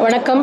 வணக்கம்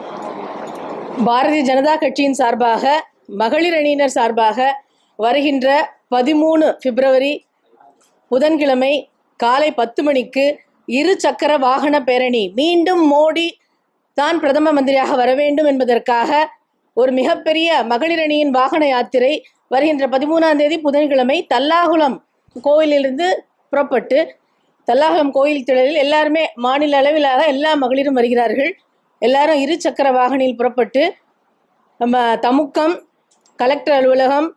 பாரதிய ஜனதா கட்சியின் சார்பாக மகளிர் அணியினர் சார்பாக வருகின்ற பதிமூணு பிப்ரவரி புதன்கிழமை காலை பத்து மணிக்கு இரு சக்கர வாகன பேரணி மீண்டும் மோடி தான் பிரதம மந்திரியாக வர வேண்டும் என்பதற்காக ஒரு மிகப்பெரிய மகளிர் அணியின் வாகன யாத்திரை வருகின்ற பதிமூணாம் தேதி புதன்கிழமை தல்லாகுளம் கோவிலிலிருந்து புறப்பட்டு தல்லாகுளம் கோயில் திடலில் எல்லாருமே மாநில அளவிலாக எல்லா மகளிரும் வருகிறார்கள் எல்லாரும் இரு சக்கர வாகனில் புறப்பட்டு நம்ம தமுக்கம் கலெக்டர் அலுவலகம்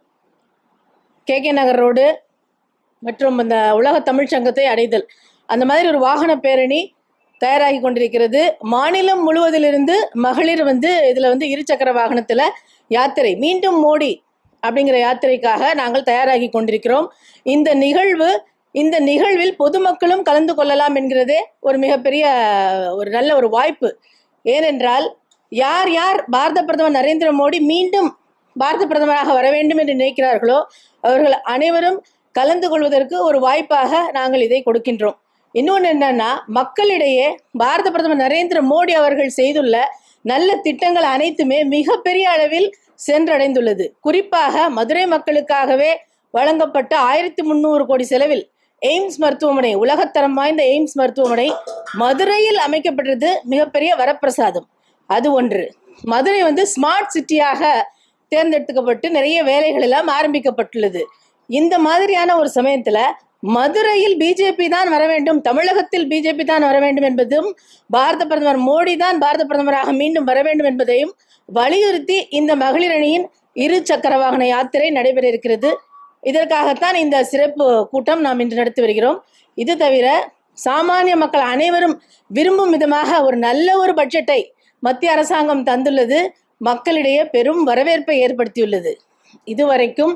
கே கே நகர் ரோடு மற்றும் அந்த உலக தமிழ்ச் சங்கத்தை அடைதல் அந்த மாதிரி ஒரு வாகன பேரணி தயாராகி கொண்டிருக்கிறது மாநிலம் முழுவதிலிருந்து மகளிர் வந்து இதில் வந்து இருசக்கர வாகனத்தில் யாத்திரை மீண்டும் மோடி அப்படிங்கிற யாத்திரைக்காக நாங்கள் தயாராகி கொண்டிருக்கிறோம் இந்த நிகழ்வு இந்த நிகழ்வில் பொதுமக்களும் கலந்து கொள்ளலாம் என்கிறதே ஒரு மிகப்பெரிய ஒரு நல்ல ஒரு வாய்ப்பு ஏனென்றால் யார் யார் பாரத பிரதமர் நரேந்திர மோடி மீண்டும் பாரத பிரதமராக வர வேண்டும் என்று நினைக்கிறார்களோ அவர்கள் அனைவரும் கலந்து கொள்வதற்கு ஒரு வாய்ப்பாக நாங்கள் இதை கொடுக்கின்றோம் இன்னொன்று என்னன்னா மக்களிடையே பாரத பிரதமர் நரேந்திர மோடி அவர்கள் செய்துள்ள நல்ல திட்டங்கள் அனைத்துமே மிகப்பெரிய அளவில் சென்றடைந்துள்ளது குறிப்பாக மதுரை மக்களுக்காகவே வழங்கப்பட்ட ஆயிரத்தி முந்நூறு கோடி செலவில் எய்ம்ஸ் மருத்துவமனை உலகத்தரம் வாய்ந்த எய்ம்ஸ் மருத்துவமனை மதுரையில் அமைக்கப்பட்டது மிகப்பெரிய வரப்பிரசாதம் அது ஒன்று மதுரை வந்து ஸ்மார்ட் சிட்டியாக தேர்ந்தெடுக்கப்பட்டு நிறைய வேலைகள் எல்லாம் ஆரம்பிக்கப்பட்டுள்ளது இந்த மாதிரியான ஒரு சமயத்துல மதுரையில் பிஜேபி தான் வர வேண்டும் தமிழகத்தில் பிஜேபி தான் வர வேண்டும் என்பதும் பாரத பிரதமர் மோடி தான் பாரத பிரதமராக மீண்டும் வர வேண்டும் என்பதையும் வலியுறுத்தி இந்த மகளிர் அணியின் இரு சக்கர வாகன யாத்திரை நடைபெற இருக்கிறது இதற்காகத்தான் இந்த சிறப்பு கூட்டம் நாம் இன்று நடத்தி வருகிறோம் இது தவிர சாமானிய மக்கள் அனைவரும் விரும்பும் விதமாக ஒரு நல்ல ஒரு பட்ஜெட்டை மத்திய அரசாங்கம் தந்துள்ளது மக்களிடையே பெரும் வரவேற்பை ஏற்படுத்தியுள்ளது இதுவரைக்கும்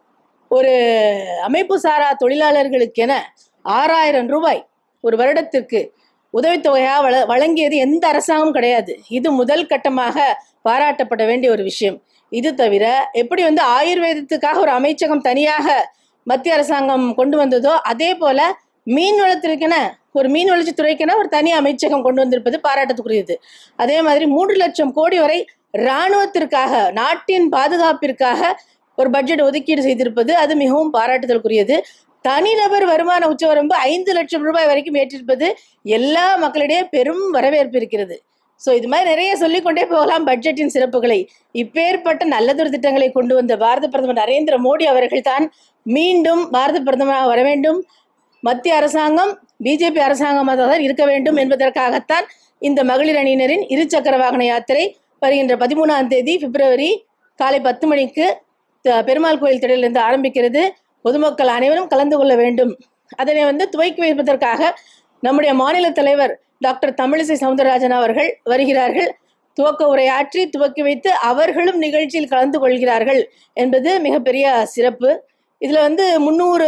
ஒரு அமைப்பு சாரா தொழிலாளர்களுக்கென ஆறாயிரம் ரூபாய் ஒரு வருடத்திற்கு உதவித்தொகையாக வழ வழங்கியது எந்த அரசாங்கமும் கிடையாது இது முதல் கட்டமாக பாராட்டப்பட வேண்டிய ஒரு விஷயம் இது தவிர எப்படி வந்து ஆயுர்வேதத்துக்காக ஒரு அமைச்சகம் தனியாக மத்திய அரசாங்கம் கொண்டு வந்ததோ அதே போல மீன் வளத்திற்கென ஒரு மீன் வளர்ச்சித்துறைக்கென ஒரு தனி அமைச்சகம் கொண்டு வந்திருப்பது பாராட்டத்துக்குரியது அதே மாதிரி மூன்று லட்சம் கோடி வரை இராணுவத்திற்காக நாட்டின் பாதுகாப்பிற்காக ஒரு பட்ஜெட் ஒதுக்கீடு செய்திருப்பது அது மிகவும் பாராட்டுதலுக்குரியது தனிநபர் வருமான உச்சவரம்பு ஐந்து லட்சம் ரூபாய் வரைக்கும் ஏற்றிருப்பது எல்லா மக்களிடையே பெரும் வரவேற்பு இருக்கிறது ஸோ இது மாதிரி நிறைய சொல்லிக்கொண்டே போகலாம் பட்ஜெட்டின் சிறப்புகளை இப்பேற்பட்ட நல்லதொரு திட்டங்களை கொண்டு வந்த பாரத பிரதமர் நரேந்திர மோடி அவர்கள் தான் மீண்டும் பாரத பிரதமராக வர வேண்டும் மத்திய அரசாங்கம் பிஜேபி அரசாங்கமாக தான் இருக்க வேண்டும் என்பதற்காகத்தான் இந்த மகளிர் அணியினரின் இருசக்கர வாகன யாத்திரை வருகின்ற பதிமூணாம் தேதி பிப்ரவரி காலை பத்து மணிக்கு த- பெருமாள் கோயில் திடலிலிருந்து ஆரம்பிக்கிறது பொதுமக்கள் அனைவரும் கலந்து கொள்ள வேண்டும் அதனை வந்து துவக்கி வைப்பதற்காக நம்முடைய மாநில தலைவர் டாக்டர் தமிழிசை சவுந்தரராஜன் அவர்கள் வருகிறார்கள் துவக்க உரையாற்றி துவக்கி வைத்து அவர்களும் நிகழ்ச்சியில் கலந்து கொள்கிறார்கள் என்பது மிகப்பெரிய சிறப்பு இதில் வந்து முந்நூறு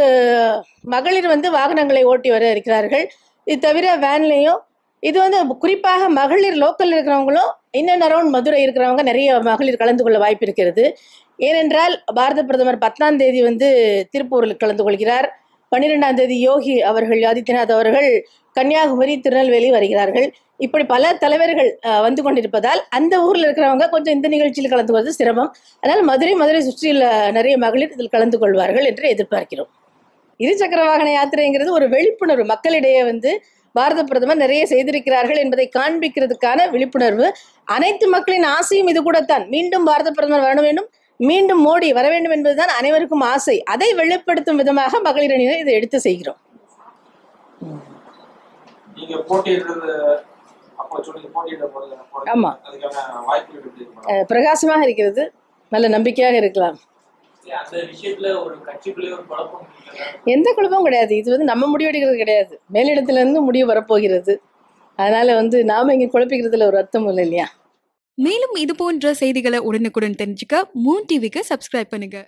மகளிர் வந்து வாகனங்களை ஓட்டி வர இருக்கிறார்கள் இது தவிர வேன்லேயும் இது வந்து குறிப்பாக மகளிர் லோக்கல் இருக்கிறவங்களும் இன்னும் அரௌண்ட் மதுரை இருக்கிறவங்க நிறைய மகளிர் கலந்து கொள்ள வாய்ப்பு இருக்கிறது ஏனென்றால் பாரத பிரதமர் பத்தாம் தேதி வந்து திருப்பூரில் கலந்து கொள்கிறார் பன்னிரெண்டாம் தேதி யோகி அவர்கள் ஆதித்யநாத் அவர்கள் கன்னியாகுமரி திருநெல்வேலி வருகிறார்கள் இப்படி பல தலைவர்கள் அஹ், வந்து கொண்டிருப்பதால் அந்த ஊரில் இருக்கிறவங்க கொஞ்சம் இந்த நிகழ்ச்சியில் கலந்து கொள்வது சிரமம் அதனால் மதுரை மதுரை சுற்றியுள்ள நிறைய மகளிர் இதில் கலந்து கொள்வார்கள் என்று எதிர்பார்க்கிறோம் இருசக்கர வாகன யாத்திரைங்கிறது ஒரு விழிப்புணர்வு மக்களிடையே வந்து பாரத பிரதமர் நிறைய செய்திருக்கிறார்கள் என்பதை காண்பிக்கிறதுக்கான விழிப்புணர்வு அனைத்து மக்களின் ஆசையும் இது கூடத்தான் மீண்டும் பாரத பிரதமர் வர வேண்டும் மீண்டும் மோடி வர வேண்டும் என்பதுதான் அனைவருக்கும் ஆசை அதை வெளிப்படுத்தும் விதமாக மகளிர் அணியினர் இதை எடுத்து செய்கிறோம் நீங்க போட்டியிடுறது அப்போ சொன்னீங்க போட்டியிட போறது போறது. ஆமா. அதுக்கான வாய்ப்புகள் எப்படி இருக்கு மேடம்? அஹ், பிரகாசமாக இருக்கிறது நல்ல நம்பிக்கையாக இருக்கலாம் இல்ல, அந்த விஷயத்துல ஒரு கட்சிக்குள்ளே ஒரு குழப்பம் இருக்கிறதா? எந்த குழப்பமும் கிடையாது இது வந்து நம்ம முடிவெடுக்கிறது கிடையாது மேலிடத்துல இருந்து முடிவு வரப்போகிறது அதனால வந்து நாம இங்க குழப்பிக்கிறதுல ஒரு அர்த்தம் இல்லை இல்லையா மேலும் இது போன்ற செய்திகளை உடனுக்குடன் தெரிஞ்சுக்க மூன் டிவிக்கு சப்ஸ்கிரைப் பண்ணுங்க